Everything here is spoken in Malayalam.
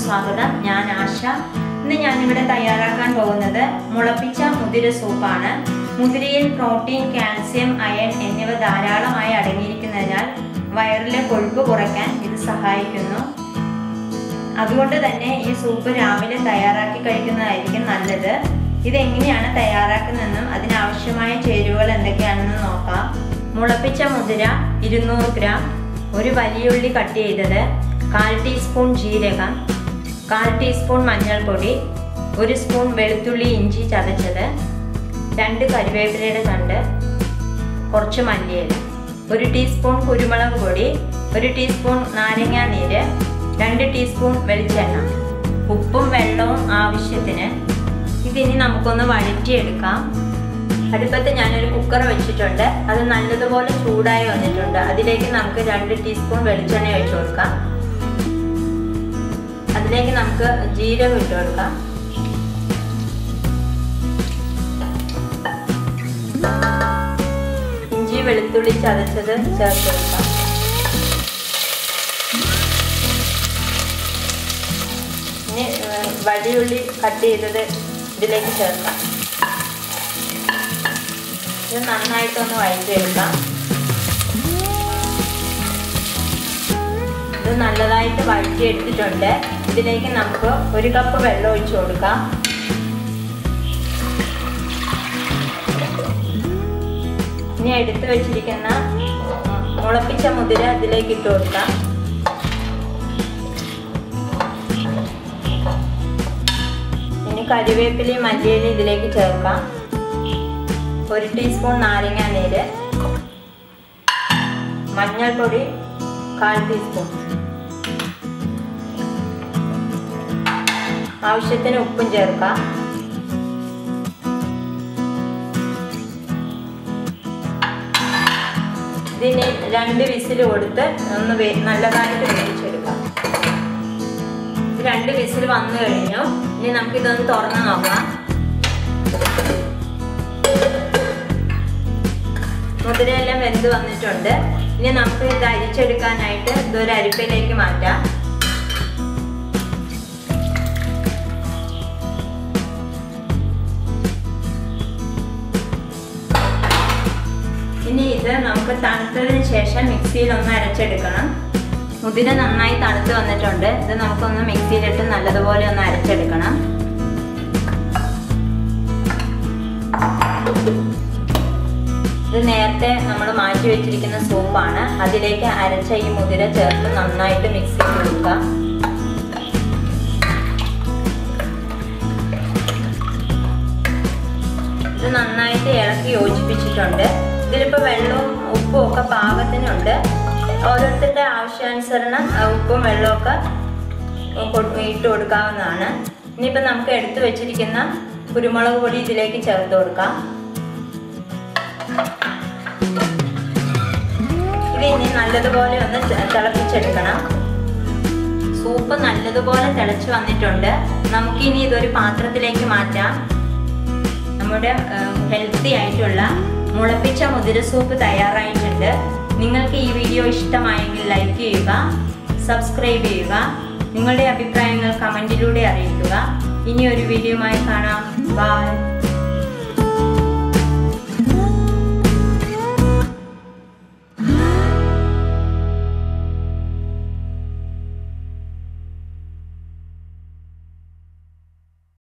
സ്വാഗതം ഞാൻ ആശ ഇന്ന് ഞാനിവിടെ തയ്യാറാക്കാൻ പോകുന്നത് മുളപ്പിച്ച മുതിര സൂപ്പാണ് മുതിരയിൽ പ്രോട്ടീൻ കാൽസ്യം അയൺ എന്നിവ ധാരാളമായി അടങ്ങിയിരിക്കുന്നതിനാൽ വയറിലെ കൊഴുപ്പ് കുറയ്ക്കാൻ ഇത് സഹായിക്കുന്നു അതുകൊണ്ട് തന്നെ ഈ സൂപ്പ് രാവിലെ തയ്യാറാക്കി കഴിക്കുന്നതായിരിക്കും നല്ലത് ഇതെങ്ങനെയാണ് തയ്യാറാക്കുന്നതെന്നും അതിനാവശ്യമായ ചേരുവകൾ എന്തൊക്കെയാണെന്ന് നോക്കാം മുളപ്പിച്ച മുതിര ഇരുന്നൂറ് ഗ്രാം ഒരു വലിയുള്ളി കട്ട് ചെയ്തത് കാൽ ടീസ്പൂൺ ജീരകം കാൽ ടീസ്പൂൺ മഞ്ഞൾപ്പൊടി ഒരു സ്പൂൺ വെളുത്തുള്ളി ഇഞ്ചി ചതച്ചത് രണ്ട് കരിവേപ്പിലയുടെ തണ്ട് കുറച്ച് മല്ലിയില ഒരു ടീസ്പൂൺ കുരുമുളക് പൊടി ഒരു ടീസ്പൂൺ നാരങ്ങാ നീര് രണ്ട് ടീസ്പൂൺ വെളിച്ചെണ്ണ ഉപ്പും വെള്ളവും ആവശ്യത്തിന് ഇതിനി നമുക്കൊന്ന് വഴറ്റിയെടുക്കാം അടുപ്പത്ത് ഞാനൊരു കുക്കർ വെച്ചിട്ടുണ്ട് അത് നല്ലതുപോലെ ചൂടായി വന്നിട്ടുണ്ട് അതിലേക്ക് നമുക്ക് രണ്ട് ടീസ്പൂൺ വെളിച്ചെണ്ണ ഒഴിച്ചു കൊടുക്കാം അതിലേക്ക് നമുക്ക് ജീരകം ഇട്ട് കൊടുക്കാം ഇഞ്ചി വെളുത്തുള്ളി ചതച്ചത് ചേർത്ത് കൊടുക്കാം ഇനി വടിയുള്ളി കട്ട് ചെയ്തത് ഇതിലേക്ക് ചേർക്കാം ഇത് നന്നായിട്ടൊന്ന് വഴറ്റിയെടുക്കാം ഇത് നല്ലതായിട്ട് വഴറ്റിയെടുത്തിട്ടുണ്ട് ഇതിലേക്ക് നമുക്ക് ഒരു കപ്പ് വെള്ളം ഒഴിച്ചു കൊടുക്കാം ഇനി എടുത്തു വെച്ചിരിക്കുന്ന മുളപ്പിച്ച മുതിര ഇതിലേക്ക് ഇട്ട് കൊടുക്കാം ഇനി കരിവേപ്പിലയും മല്ലിയിലയും ഇതിലേക്ക് ചേർക്കാം ഒരു ടീസ്പൂൺ നാരങ്ങ നീര് മഞ്ഞൾപ്പൊടി കാൽ ടീസ്പൂൺ ആവശ്യത്തിന് ഉപ്പും ചേർക്കാം ഇതിന് രണ്ട് വിസിൽ കൊടുത്ത് ഒന്ന് വേ നല്ലതായിട്ട് വേവിച്ചെടുക്കാം രണ്ട് വിസിൽ വന്നു കഴിഞ്ഞു ഇനി നമുക്കിതൊന്ന് തുറന്ന് നോക്കാം മുതിരയെല്ലാം വെന്ത് വന്നിട്ടുണ്ട് ഇനി നമുക്ക് ഇത് അരിച്ചെടുക്കാനായിട്ട് ഇതൊരു അരിപ്പയിലേക്ക് മാറ്റാം ഇനി ഇത് നമുക്ക് തണുത്തതിന് ശേഷം മിക്സിയിൽ ഒന്ന് അരച്ചെടുക്കണം മുതിര നന്നായി തണുത്ത് വന്നിട്ടുണ്ട് ഇത് നമുക്കൊന്ന് മിക്സിയിലിട്ട് നല്ലതുപോലെ ഒന്ന് അരച്ചെടുക്കണം ഇത് നേരത്തെ നമ്മൾ മാറ്റി വെച്ചിരിക്കുന്ന സൂപ്പാണ് അതിലേക്ക് അരച്ച ഈ മുതിര ചേർത്ത് നന്നായിട്ട് മിക്സ് ചെയ്ത് കൊടുക്കുക ഇത് നന്നായിട്ട് ഇളക്കി യോജിപ്പിച്ചിട്ടുണ്ട് ഇതിലിപ്പോൾ വെള്ളവും ഉപ്പും ഒക്കെ പാകത്തിനുണ്ട് ഓരോരുത്തരുടെ ആവശ്യാനുസരണം ഉപ്പും വെള്ളമൊക്കെ ഇട്ട് കൊടുക്കാവുന്നതാണ് ഇനിയിപ്പോൾ നമുക്ക് എടുത്തു വെച്ചിരിക്കുന്ന കുരുമുളക് പൊടി ഇതിലേക്ക് ചേർത്ത് കൊടുക്കാം ഇത് ഇനി നല്ലതുപോലെ ഒന്ന് തിളപ്പിച്ചെടുക്കണം സൂപ്പ് നല്ലതുപോലെ തിളച്ച് വന്നിട്ടുണ്ട് നമുക്കിനി ഇതൊരു പാത്രത്തിലേക്ക് മാറ്റാം നമ്മുടെ ഹെൽത്തി ആയിട്ടുള്ള മുളപ്പിച്ച മുതിര സൂപ്പ് തയ്യാറായിട്ടുണ്ട് നിങ്ങൾക്ക് ഈ വീഡിയോ ഇഷ്ടമായെങ്കിൽ ലൈക്ക് ചെയ്യുക സബ്സ്ക്രൈബ് ചെയ്യുക നിങ്ങളുടെ അഭിപ്രായങ്ങൾ കമൻറ്റിലൂടെ അറിയിക്കുക ഇനി ഒരു വീഡിയോയുമായി കാണാം ബൈ